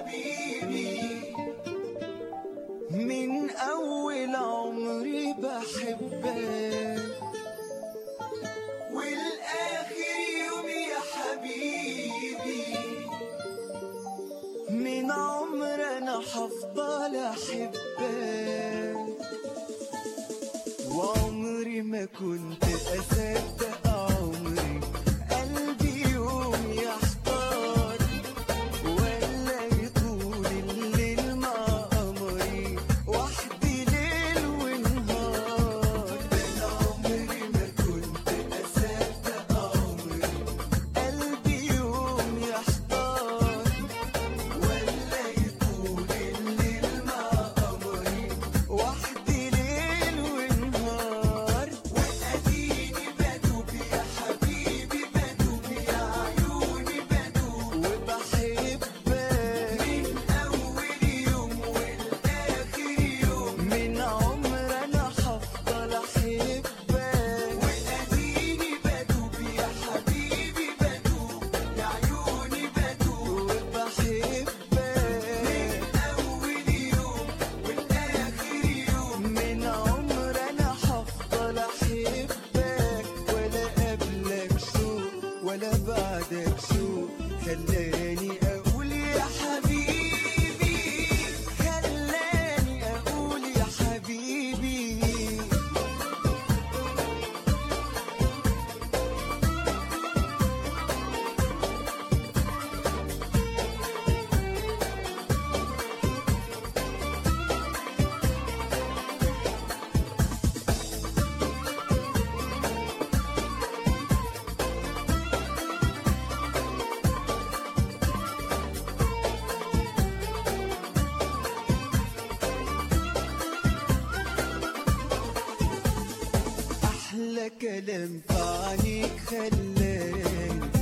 حبيبي من أول عمري بحبك والآخر يوم يا حبيبي من عمر أنا حفضل أحبك وعمري ما كنت أصدق عمري قلبي يوم يحتار ولا يطول الليل مع قمري وحدي ليل ونهار ده أنا عمري ما كنت أصدق عمري قلبي يوم يحتار ولا يطول الليل مع قمري وحدي ليل ونهار وأديني بدوب يا حبيبي بدوب يا عيوني بدوب وبحبك من أول يوم والآخر يوم من عمر أنا هفضل أحبك وأديني بدوب يا حبيبي بدوب يا عيوني بدوب وبحبك من أول يوم والآخر يوم من عمر أنا هفضل أحبك ولا قبلك شوق ولا بعدك شوق خلاني أقول يا حبيبي خلاني أقول يا حبيبي أحلى كلام في عينيك خلاني